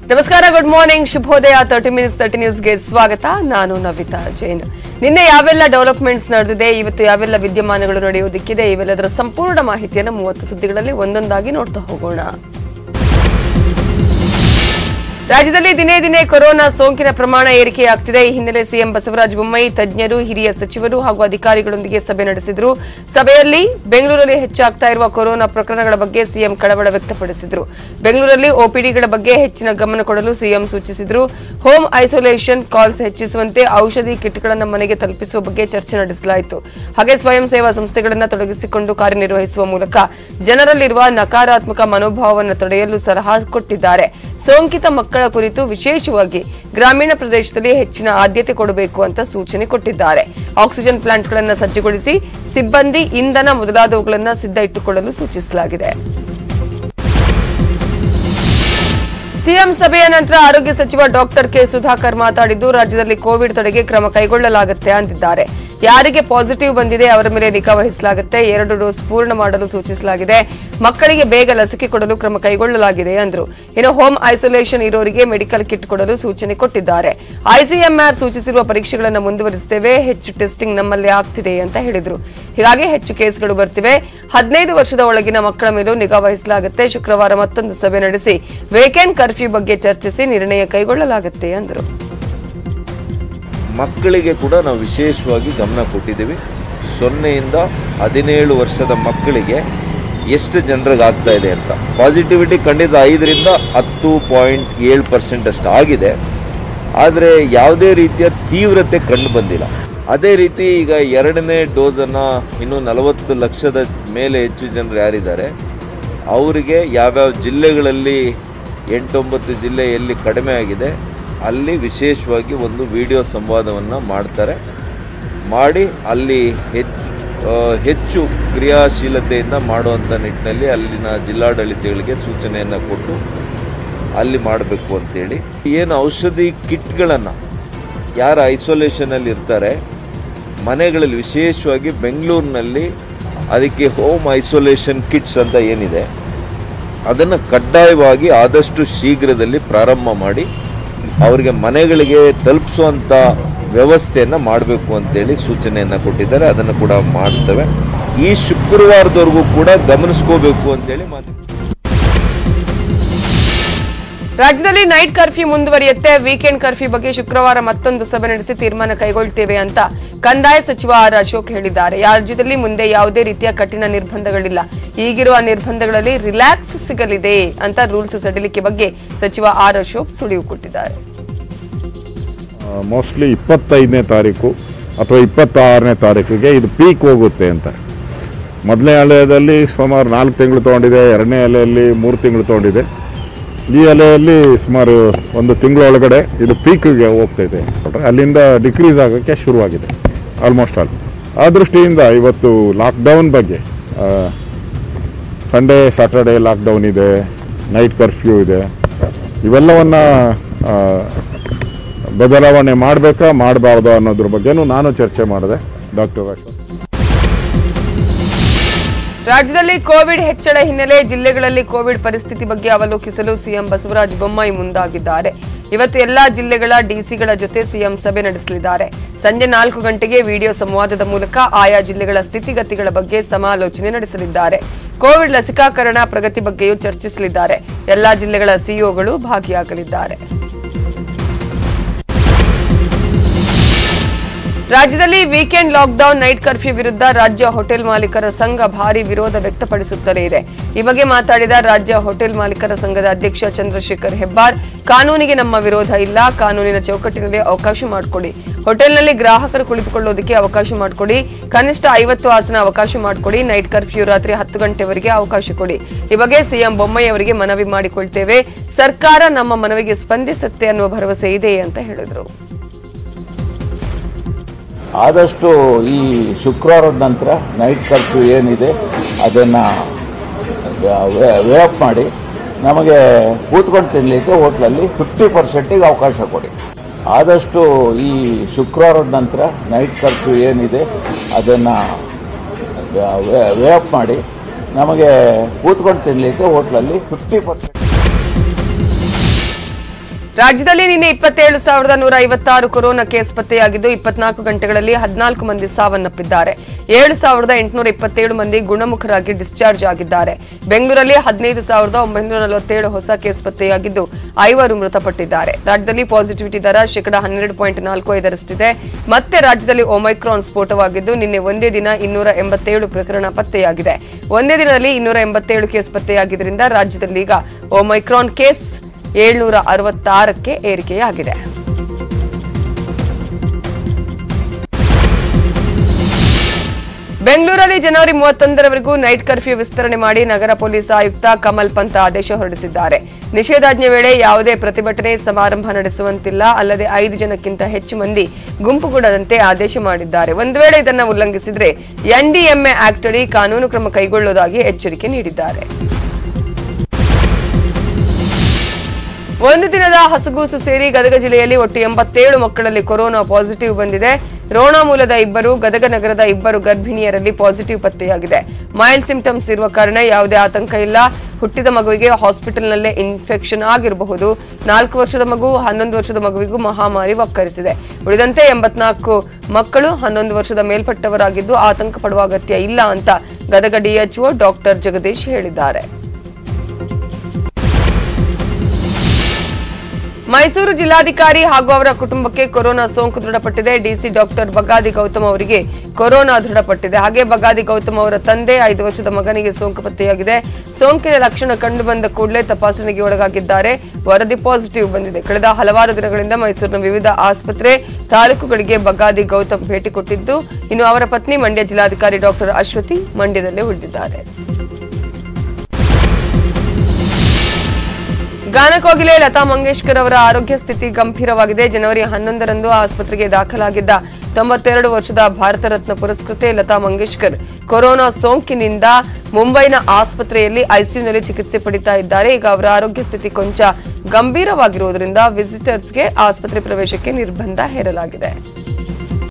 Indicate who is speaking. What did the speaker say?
Speaker 1: ನಮಸ್ಕಾರ good morning ಶುಭೋದಯ thirty minutes thirty ನ್ಯೂಸ್ಗೆ ಸ್ವಾಗತ ನಾನು ನವಿತಾ ಜೈನ್ ನಿನ್ನೆ ಯಾವೆಲ್ಲ ಡೆವಲಪ್ಮೆಂಟ್ಸ್ ನಡೆದಿದೆ ಇವತ್ತು ಯಾವೆಲ್ಲ ವಿದ್ಯಮಾನಗಳು ನಡೆಯುವುದಕ್ಕಿದೆ ಇವೆಲ್ಲದರ ಸಂಪೂರ್ಣ ಮಾಹಿತಿಯನ್ನು ಮೂವತ್ತು ಸುದ್ದಿಗಳಲ್ಲಿ ಒಂದೊಂದಾಗಿ ನೋಡ್ತಾ ಹೋಗೋಣ ರಾಜ್ಯದಲ್ಲಿ ದಿನೇ ದಿನೇ ಕೊರೋನಾ ಸೋಂಕಿನ ಪ್ರಮಾಣ ಏರಿಕೆಯಾಗ್ತಿದೆ ಈ ಹಿನ್ನೆಲೆ ಸಿಎಂ ಬಸವರಾಜ ಬೊಮ್ಮಾಯಿ ತಜ್ಞರು ಹಿರಿಯ ಸಚಿವರು ಹಾಗೂ ಅಧಿಕಾರಿಗಳೊಂದಿಗೆ ಸಭೆ ನಡೆಸಿದರು ಸಭೆಯಲ್ಲಿ ಬೆಂಗಳೂರಲ್ಲಿ ಹೆಚ್ಚಾಗ್ತಾ ಇರುವ ಕೊರೋನಾ ಪ್ರಕರಣಗಳ ಬಗ್ಗೆ ಸಿಎಂ ಕಳವಳ ವ್ಯಕ್ತಪಡಿಸಿದರು ಬೆಂಗಳೂರಲ್ಲಿ ಒಪಿಡಿಗಳ ಬಗ್ಗೆ ಹೆಚ್ಚಿನ ಗಮನ ಕೊಡಲು ಸಿಎಂ ಸೂಚಿಸಿದರು ಹೋಮ್ ಐಸೋಲೇಷನ್ ಕಾಲ್ಸ್ ಹೆಚ್ಚಿಸುವಂತೆ ಔಷಧಿ ಕಿಟ್ಗಳನ್ನು ಮನೆಗೆ ತಲುಪಿಸುವ ಬಗ್ಗೆ ಚರ್ಚೆ ನಡೆಸಲಾಯಿತು ಹಾಗೆ ಸ್ವಯಂ ಸೇವಾ ಸಂಸ್ಥೆಗಳನ್ನು ತೊಡಗಿಸಿಕೊಂಡು ಕಾರ್ಯನಿರ್ವಹಿಸುವ ಮೂಲಕ ಜನರಲ್ಲಿರುವ ನಕಾರಾತ್ಮಕ ಮನೋಭಾವವನ್ನು ತಡೆಯಲು ಸಲಹಾ ಕೊಟ್ಟಿದ್ದಾರೆ ಸೋಂಕಿತ ಮಕ್ಕಳ ಕುರಿತು ವಿಶೇಷವಾಗಿ ಗ್ರಾಮೀಣ ಪ್ರದೇಶದಲ್ಲಿ ಹೆಚ್ಚಿನ ಆದ್ಯತೆ ಕೊಡಬೇಕು ಅಂತ ಸೂಚನೆ ಕೊಟ್ಟಿದ್ದಾರೆ ಆಕ್ಸಿಜನ್ ಪ್ಲಾಂಟ್ಗಳನ್ನು ಸಜ್ಜುಗೊಳಿಸಿ ಸಿಬ್ಬಂದಿ ಇಂಧನ ಮೊದಲಾದವುಗಳನ್ನು ಸಿದ್ಧ ಇಟ್ಟುಕೊಳ್ಳಲು ಸೂಚಿಸಲಾಗಿದೆ ಸಿಎಂ ಸಭೆಯ ನಂತರ ಆರೋಗ್ಯ ಸಚಿವ ಡಾಕ್ಟರ್ ಕೆ ಸುಧಾಕರ್ ಮಾತಾಡಿದ್ದು ರಾಜ್ಯದಲ್ಲಿ ಕೋವಿಡ್ ತಡೆಗೆ ಕ್ರಮ ಕೈಗೊಳ್ಳಲಾಗುತ್ತೆ ಅಂದಿದ್ದಾರೆ ಯಾರಿಗೆ ಪಾಸಿಟಿವ್ ಬಂದಿದೆ ಅವರ ಮೇಲೆ ನಿಗಾ ವಹಿಸಲಾಗುತ್ತೆ ಎರಡು ಡೋಸ್ ಪೂರ್ಣ ಮಾಡಲು ಸೂಚಿಸಲಾಗಿದೆ ಮಕ್ಕಳಿಗೆ ಬೇಗ ಲಸಿಕೆ ಕೊಡಲು ಕ್ರಮ ಕೈಗೊಳ್ಳಲಾಗಿದೆ ಎಂದರು ಇನ್ನು ಹೋಮ್ ಐಸೋಲೇಷನ್ ಇರೋರಿಗೆ ಮೆಡಿಕಲ್ ಕಿಟ್ ಕೊಡಲು ಸೂಚನೆ ಕೊಟ್ಟಿದ್ದಾರೆ ಐಸಿಎಂಆರ್ ಸೂಚಿಸಿರುವ ಪರೀಕ್ಷೆಗಳನ್ನು ಮುಂದುವರಿಸುತ್ತೇವೆ ಹೆಚ್ಚು ಟೆಸ್ಟಿಂಗ್ ನಮ್ಮಲ್ಲಿ ಆಗ್ತಿದೆ ಅಂತ ಹೇಳಿದರು ಹೀಗಾಗಿ ಹೆಚ್ಚು ಕೇಸ್ಗಳು ಬರ್ತಿವೆ ಹದಿನೈದು ವರ್ಷದ ಒಳಗಿನ ಮಕ್ಕಳ ಮೇಲೂ ನಿಗಾ ವಹಿಸಲಾಗುತ್ತೆ ಶುಕ್ರವಾರ ಮತ್ತೊಂದು ಸಭೆ ನಡೆಸಿ ವೀಕೆಂಡ್ ಕರ್ಫ್ಯೂ ಬಗ್ಗೆ ಚರ್ಚಿಸಿ ನಿರ್ಣಯ ಕೈಗೊಳ್ಳಲಾಗುತ್ತೆ ಎಂದರು
Speaker 2: ಮಕ್ಕಳಿಗೆ ಕೂಡ ನಾವು ವಿಶೇಷವಾಗಿ ಗಮನ ಕೊಟ್ಟಿದ್ದೀವಿ ಸೊನ್ನೆಯಿಂದ ಹದಿನೇಳು ವರ್ಷದ ಮಕ್ಕಳಿಗೆ ಎಷ್ಟು ಜನರಿಗೆ ಆಗ್ತಾ ಇದೆ ಅಂತ ಪಾಸಿಟಿವಿಟಿ ಖಂಡಿತ ಐದರಿಂದ ಹತ್ತು ಪಾಯಿಂಟ್ ಏಳು ಪರ್ಸೆಂಟ್ ಅಷ್ಟು ಆಗಿದೆ ಆದರೆ ಯಾವುದೇ ರೀತಿಯ ತೀವ್ರತೆ ಕಂಡು ಬಂದಿಲ್ಲ ಅದೇ ರೀತಿ ಈಗ ಎರಡನೇ ಡೋಸನ್ನು ಇನ್ನೂ ನಲವತ್ತು ಲಕ್ಷದ ಮೇಲೆ ಹೆಚ್ಚು ಜನರು ಯಾರಿದ್ದಾರೆ ಅವರಿಗೆ ಯಾವ್ಯಾವ ಜಿಲ್ಲೆಗಳಲ್ಲಿ ಎಂಟೊಂಬತ್ತು ಜಿಲ್ಲೆ ಎಲ್ಲಿ ಕಡಿಮೆ ಆಗಿದೆ ಅಲ್ಲಿ ವಿಶೇಷವಾಗಿ ಒಂದು ವಿಡಿಯೋ ಸಂವಾದವನ್ನು ಮಾಡ್ತಾರೆ ಮಾಡಿ ಅಲ್ಲಿ ಹೆಚ್ಚು ಆ, ಹೆಚ್ಚು ಕ್ರಿಯಾಶೀಲತೆಯಿಂದ ಮಾಡುವಂಥ ನಿಟ್ಟಿನಲ್ಲಿ ಅಲ್ಲಿನ ಜಿಲ್ಲಾಡಳಿತಗಳಿಗೆ ಸೂಚನೆಯನ್ನು ಕೊಟ್ಟು ಅಲ್ಲಿ ಮಾಡಬೇಕು ಅಂತೇಳಿ ಏನು ಔಷಧಿ ಕಿಟ್ಗಳನ್ನು ಯಾರು ಐಸೋಲೇಷನಲ್ಲಿ ಇರ್ತಾರೆ ಮನೆಗಳಲ್ಲಿ ವಿಶೇಷವಾಗಿ ಬೆಂಗಳೂರಿನಲ್ಲಿ ಅದಕ್ಕೆ ಹೋಮ್ ಐಸೋಲೇಷನ್ ಕಿಟ್ಸ್ ಅಂತ ಏನಿದೆ ಅದನ್ನು ಕಡ್ಡಾಯವಾಗಿ ಆದಷ್ಟು ಶೀಘ್ರದಲ್ಲಿ ಪ್ರಾರಂಭ ಮಾಡಿ ಅವರಿಗೆ ಮನೆಗಳಿಗೆ ತಲುಪಿಸುವಂಥ ವ್ಯವಸ್ಥೆಯನ್ನು ಮಾಡಬೇಕು ಅಂತೇಳಿ ಸೂಚನೆಯನ್ನು ಕೊಟ್ಟಿದ್ದಾರೆ ಅದನ್ನು ಕೂಡ ಮಾಡ್ತೇವೆ ಈ ಶುಕ್ರವಾರದವರೆಗೂ ಕೂಡ ಗಮನಿಸ್ಕೋಬೇಕು ಅಂತೇಳಿ ಮಾತು
Speaker 1: ರಾಜ್ಯದಲ್ಲಿ ನೈಟ್ ಕರ್ಫ್ಯೂ ಮುಂದುವರಿಯುತ್ತೆ ವೀಕೆಂಡ್ ಕರ್ಫ್ಯೂ ಬಗ್ಗೆ ಶುಕ್ರವಾರ ಮತ್ತೊಂದು ಸಭೆ ನಡೆಸಿ ತೀರ್ಮಾನ ಕೈಗೊಳ್ತೇವೆ ಅಂತ ಕಂದಾಯ ಸಚಿವ ಆರ್ ಅಶೋಕ್ ಹೇಳಿದ್ದಾರೆ ರಾಜ್ಯದಲ್ಲಿ ಮುಂದೆ ಯಾವುದೇ ರೀತಿಯ ಕಠಿಣ ನಿರ್ಬಂಧಗಳಿಲ್ಲ ಈಗಿರುವ ನಿರ್ಬಂಧಗಳಲ್ಲಿ ರಿಲ್ಯಾಕ್ಸ್ ಸಿಗಲಿದೆ ಅಂತ ರೂಲ್ಸ್ ಸಡಿಲಿಕೆ ಬಗ್ಗೆ ಸಚಿವ ಆರ್ ಅಶೋಕ್ ಸುಳಿವು ಕೊಟ್ಟಿದ್ದಾರೆ
Speaker 3: ಮೋಸ್ಟ್ಲಿ ಇಪ್ಪತ್ತೈದನೇ ತಾರೀಕು ಅಥವಾ ಇಪ್ಪತ್ತಾರನೇ ತಾರೀಕಿಗೆ ಇದು ಪೀಕ್ ಹೋಗುತ್ತೆ ಅಂತ ಮೊದಲನೇ ಅಲೆಯಲ್ಲಿ ಸುಮಾರು ನಾಲ್ಕು ತಿಂಗಳು ತೊಗೊಂಡಿದೆ ಎರಡನೇ ಅಲೆಯಲ್ಲಿ ಮೂರು ತಿಂಗಳು ತೊಗೊಂಡಿದೆ ಈ ಅಲೆಯಲ್ಲಿ ಸುಮಾರು ಒಂದು ತಿಂಗಳೊಳಗಡೆ ಇದು ಪೀಕ್ಗೆ ಹೋಗ್ತೈತೆ ಅಲ್ಲಿಂದ ಡಿಕ್ರೀಸ್ ಆಗೋಕ್ಕೆ ಶುರುವಾಗಿದೆ ಆಲ್ಮೋಸ್ಟ್ ಆಲ್ ಆ ದೃಷ್ಟಿಯಿಂದ ಇವತ್ತು ಲಾಕ್ಡೌನ್ ಬಗ್ಗೆ ಸಂಡೇ ಸ್ಯಾಟರ್ಡೇ ಲಾಕ್ಡೌನ್ ಇದೆ ನೈಟ್ ಕರ್ಫ್ಯೂ ಇದೆ ಇವೆಲ್ಲವನ್ನು ಬದಲಾವಣೆ ಮಾಡಬೇಕಾ ಮಾಡಬಾರ್ದು ಅನ್ನೋದ್ರ ಬಗ್ಗೆನೂ ನಾನು ಚರ್ಚೆ ಮಾಡಿದೆ ಡಾಕ್ಟರ್ ಅಶೋಕ್
Speaker 1: ರಾಜ್ಯದಲ್ಲಿ ಕೋವಿಡ್ ಹೆಚ್ಚಳ ಹಿನ್ನೆಲೆ ಜಿಲ್ಲೆಗಳಲ್ಲಿ ಕೋವಿಡ್ ಪರಿಸ್ಥಿತಿ ಬಗ್ಗೆ ಅವಲೋಕಿಸಲು ಸಿಎಂ ಬಸವರಾಜ ಬೊಮ್ಮಾಯಿ ಮುಂದಾಗಿದ್ದಾರೆ ಇವತ್ತು ಎಲ್ಲಾ ಜಿಲ್ಲೆಗಳ ಡಿಸಿಗಳ ಜೊತೆ ಸಿಎಂ ಸಭೆ ನಡೆಸಲಿದ್ದಾರೆ ಸಂಜೆ ನಾಲ್ಕು ಗಂಟೆಗೆ ವಿಡಿಯೋ ಸಂವಾದದ ಮೂಲಕ ಆಯಾ ಜಿಲ್ಲೆಗಳ ಸ್ಥಿತಿಗತಿಗಳ ಬಗ್ಗೆ ಸಮಾಲೋಚನೆ ನಡೆಸಲಿದ್ದಾರೆ ಕೋವಿಡ್ ಲಸಿಕಾಕರಣ ಪ್ರಗತಿ ಬಗ್ಗೆಯೂ ಚರ್ಚಿಸಲಿದ್ದಾರೆ ಎಲ್ಲಾ ಜಿಲ್ಲೆಗಳ ಸಿಇಒಗಳು ಭಾಗಿಯಾಗಲಿದ್ದಾರೆ ರಾಜ್ಯದಲ್ಲಿ ವೀಕೆಂಡ್ ಲಾಕ್ಡೌನ್ ನೈಟ್ ಕರ್ಫ್ಯೂ ವಿರುದ್ಧ ರಾಜ್ಯ ಹೋಟೆಲ್ ಮಾಲೀಕರ ಸಂಘ ಭಾರಿ ವಿರೋಧ ವ್ಯಕ್ತಪಡಿಸುತ್ತಲೇ ಇದೆ ಈ ಬಗ್ಗೆ ಮಾತಾಡಿದ ರಾಜ್ಯ ಹೋಟೆಲ್ ಮಾಲೀಕರ ಸಂಘದ ಅಧ್ಯಕ್ಷ ಚಂದ್ರಶೇಖರ್ ಹೆಬ್ಬಾರ್ ಕಾನೂನಿಗೆ ನಮ್ಮ ವಿರೋಧ ಇಲ್ಲ ಕಾನೂನಿನ ಚೌಕಟ್ಟಿನಲ್ಲಿ ಅವಕಾಶ ಮಾಡಿಕೊಡಿ ಹೋಟೆಲ್ನಲ್ಲಿ ಗ್ರಾಹಕರು ಕುಳಿತುಕೊಳ್ಳೋದಕ್ಕೆ ಅವಕಾಶ ಮಾಡಿಕೊಡಿ ಕನಿಷ್ಠ ಐವತ್ತು ಆಸನ ಅವಕಾಶ ಮಾಡಿಕೊಡಿ ನೈಟ್ ಕರ್ಫ್ಯೂ ರಾತ್ರಿ ಹತ್ತು ಗಂಟೆವರೆಗೆ ಅವಕಾಶ ಕೊಡಿ ಈ ಬಗ್ಗೆ ಸಿಎಂ ಬೊಮ್ಮಾಯಿ ಅವರಿಗೆ ಮನವಿ ಮಾಡಿಕೊಳ್ತೇವೆ ಸರ್ಕಾರ ನಮ್ಮ ಮನವಿಗೆ ಸ್ಪಂದಿಸುತ್ತೆ ಅನ್ನುವ ಭರವಸೆ ಇದೆ ಅಂತ ಹೇಳಿದರು
Speaker 4: ಆದಷ್ಟು ಈ ಶುಕ್ರವಾರದ ನಂತರ ನೈಟ್ ಕರ್ಫ್ಯೂ ಏನಿದೆ ಅದನ್ನು ವೇಪ್ ಮಾಡಿ ನಮಗೆ ಕೂತ್ಕೊಂಡು ತಿನ್ನಲಿಕ್ಕೆ ಹೋಟ್ಲಲ್ಲಿ ಫಿಫ್ಟಿ ಪರ್ಸೆಂಟಿಗೆ ಅವಕಾಶ ಕೊಡಿ ಆದಷ್ಟು ಈ ಶುಕ್ರವಾರದ ನಂತರ ನೈಟ್ ಕರ್ಫ್ಯೂ ಏನಿದೆ ಅದನ್ನು ವೇಪ್ ಮಾಡಿ ನಮಗೆ ಕೂತ್ಕೊಂಡು ತಿನ್ನಲಿಕ್ಕೆ ಹೋಟ್ಲಲ್ಲಿ ಫಿಫ್ಟಿ ಪರ್ಸೆಂಟ್
Speaker 1: ರಾಜ್ಯದಲ್ಲಿ ನಿನ್ನೆ ಇಪ್ಪತ್ತೇಳು ಸಾವಿರದ ನೂರ ಐವತ್ತಾರು ಕೊರೋನಾ ಕೇಸ್ ಪತ್ತೆಯಾಗಿದ್ದು ಇಪ್ಪತ್ನಾಲ್ಕು ಗಂಟೆಗಳಲ್ಲಿ ಹದಿನಾಲ್ಕು ಮಂದಿ ಸಾವನ್ನಪ್ಪಿದ್ದಾರೆ ಏಳು ಸಾವಿರದ ಎಂಟುನೂರ ಇಪ್ಪತ್ತೇಳು ಮಂದಿ ಗುಣಮುಖರಾಗಿ ಡಿಸ್ಚಾರ್ಜ್ ಆಗಿದ್ದಾರೆ ಬೆಂಗಳೂರಲ್ಲಿ ಹದಿನೈದು ಸಾವಿರದ ಒಂಬೈನೂರ ನಲವತ್ತೇಳು ಹೊಸ ಕೇಸ್ ಪತ್ತೆಯಾಗಿದ್ದು ಐವರು ಮೃತಪಟ್ಟಿದ್ದಾರೆ ರಾಜ್ಯದಲ್ಲಿ ಪಾಸಿಟಿವಿಟಿ ದರ ಶೇಕಡಾ ಹನ್ನೆರಡು ಪಾಯಿಂಟ್ ನಾಲ್ಕು ಐದರಷ್ಟಿದೆ ಮತ್ತೆ ರಾಜ್ಯದಲ್ಲಿ ಒಮೈಕ್ರಾನ್ ಸ್ಫೋಟವಾಗಿದ್ದು ನಿನ್ನೆ ಒಂದೇ ದಿನ ಇನ್ನೂರ ಎಂಬತ್ತೇಳು ಪ್ರಕರಣ ಪತ್ತೆಯಾಗಿದೆ ಒಂದೇ ದಿನದಲ್ಲಿ ಇನ್ನೂರ ಎಂಬತ್ತೇಳು ಕೇಸ್ ಪತ್ತೆಯಾಗಿದ್ದರಿಂದ ರಾಜ್ಯದಲ್ಲಿ ಈಗ ಒಮೈಕ್ರಾನ್ ಕೇಸ್ ಏಳ್ನೂರ ಅರವತ್ತಾರಕ್ಕೆ ಏರಿಕೆಯಾಗಿದೆ ಬೆಂಗಳೂರಲ್ಲಿ ಜನವರಿ ಮೂವತ್ತೊಂದರವರೆಗೂ ನೈಟ್ ಕರ್ಫ್ಯೂ ವಿಸ್ತರಣೆ ಮಾಡಿ ನಗರ ಪೊಲೀಸ್ ಆಯುಕ್ತ ಕಮಲ್ ಪಂತ್ ಆದೇಶ ಹೊರಡಿಸಿದ್ದಾರೆ ನಿಷೇಧಾಜ್ಞೆ ವೇಳೆ ಯಾವುದೇ ಪ್ರತಿಭಟನೆ ಸಮಾರಂಭ ನಡೆಸುವಂತಿಲ್ಲ ಅಲ್ಲದೆ ಐದು ಜನಕ್ಕಿಂತ ಹೆಚ್ಚು ಮಂದಿ ಗುಂಪುಗೂಡದಂತೆ ಆದೇಶ ಮಾಡಿದ್ದಾರೆ ಒಂದು ವೇಳೆ ಇದನ್ನು ಉಲ್ಲಂಘಿಸಿದ್ರೆ ಎನ್ಡಿಎಂಎ ಆಕ್ಟ್ ಅಡಿ ಕಾನೂನು ಕ್ರಮ ಕೈಗೊಳ್ಳುವುದಾಗಿ ಎಚ್ಚರಿಕೆ ನೀಡಿದ್ದಾರೆ ಒಂದು ದಿನದ ಹಸುಗೂಸು ಸೇರಿ ಗದಗ ಜಿಲ್ಲೆಯಲ್ಲಿ ಒಟ್ಟು ಎಂಬತ್ತೇಳು ಮಕ್ಕಳಲ್ಲಿ ಕೊರೋನಾ ಪಾಸಿಟಿವ್ ಬಂದಿದೆ ರೋಣ ಮೂಲದ ಇಬ್ಬರು ಗದಗ ನಗರದ ಇಬ್ಬರು ಗರ್ಭಿಣಿಯರಲ್ಲಿ ಪಾಸಿಟಿವ್ ಪತ್ತೆಯಾಗಿದೆ ಮೈಲ್ಡ್ ಸಿಂಪ್ಟಮ್ಸ್ ಇರುವ ಕಾರಣ ಯಾವುದೇ ಆತಂಕ ಇಲ್ಲ ಹುಟ್ಟಿದ ಮಗುವಿಗೆ ಹಾಸ್ಪಿಟಲ್ನಲ್ಲೇ ಇನ್ಫೆಕ್ಷನ್ ಆಗಿರಬಹುದು ನಾಲ್ಕು ವರ್ಷದ ಮಗು ಹನ್ನೊಂದು ವರ್ಷದ ಮಗುವಿಗೂ ಮಹಾಮಾರಿ ಒಕ್ಕರಿಸಿದೆ ಉಳಿದಂತೆ ಎಂಬತ್ನಾಲ್ಕು ಮಕ್ಕಳು ಹನ್ನೊಂದು ವರ್ಷದ ಮೇಲ್ಪಟ್ಟವರಾಗಿದ್ದು ಆತಂಕ ಪಡುವ ಅಗತ್ಯ ಇಲ್ಲ ಅಂತ ಗದಗ ಡಿಎಚ್ಒ ಡಾಕ್ಟರ್ ಜಗದೀಶ್ ಹೇಳಿದ್ದಾರೆ ಮೈಸೂರು ಜಿಲ್ಲಾಧಿಕಾರಿ ಹಾಗೂ ಅವರ ಕುಟುಂಬಕ್ಕೆ ಕೊರೋನಾ ಸೋಂಕು ದೃಢಪಟ್ಟಿದೆ ಡಿಸಿ ಡಾಕ್ಟರ್ ಬಗಾದಿ ಗೌತಮ್ ಅವರಿಗೆ ಕೊರೋನಾ ದೃಢಪಟ್ಟಿದೆ ಹಾಗೆ ಬಗಾದಿ ಗೌತಮ್ ಅವರ ತಂದೆ ಐದು ವರ್ಷದ ಮಗನಿಗೆ ಸೋಂಕು ಪತ್ತೆಯಾಗಿದೆ ಸೋಂಕಿನ ಲಕ್ಷಣ ಕಂಡು ಬಂದ ಕೂಡಲೇ ತಪಾಸಣೆಗೆ ಒಳಗಾಗಿದ್ದಾರೆ ವರದಿ ಪಾಸಿಟಿವ್ ಬಂದಿದೆ ಕಳೆದ ಹಲವಾರು ದಿನಗಳಿಂದ ಮೈಸೂರಿನ ವಿವಿಧ ಆಸ್ಪತ್ರೆ ತಾಲೂಕುಗಳಿಗೆ ಬಗಾದಿ ಗೌತಮ್ ಭೇಟಿ ಕೊಟ್ಟಿದ್ದು ಇನ್ನು ಅವರ ಪತ್ನಿ ಮಂಡ್ಯ ಜಿಲ್ಲಾಧಿಕಾರಿ ಡಾಕ್ಟರ್ ಅಶ್ವತಿ ಮಂಡ್ಯದಲ್ಲೇ ಉಳಿದಿದ್ದಾರೆ ಗಾನಕೋಗಿಲೆ ಲತಾ ಮಂಗೇಶ್ಕರ್ ಅವರ ಆರೋಗ್ಯ ಸ್ಥಿತಿ ಗಂಭೀರವಾಗಿದೆ ಜನವರಿ ಹನ್ನೊಂದರಂದು ಆಸ್ಪತ್ರೆಗೆ ದಾಖಲಾಗಿದ್ದ ತೊಂಬತ್ತೆರಡು ವರ್ಷದ ಭಾರತ ರತ್ನ ಪುರಸ್ಕೃತೆ ಲತಾ ಮಂಗೇಶ್ಕರ್ ಕೊರೋನಾ ಸೋಂಕಿನಿಂದ ಮುಂಬೈನ ಆಸ್ಪತ್ರೆಯಲ್ಲಿ ಐಸಿಯುನಲ್ಲಿ ಚಿಕಿತ್ಸೆ ಪಡಿತಾ ಇದ್ದಾರೆ ಈಗ ಅವರ ಆರೋಗ್ಯ ಸ್ಥಿತಿ ಕೊಂಚ ಗಂಭೀರವಾಗಿರುವುದರಿಂದ ವಿಸಿಟರ್ಸ್ಗೆ ಆಸ್ಪತ್ರೆ ಪ್ರವೇಶಕ್ಕೆ ನಿರ್ಬಂಧ ಹೇರಲಾಗಿದೆ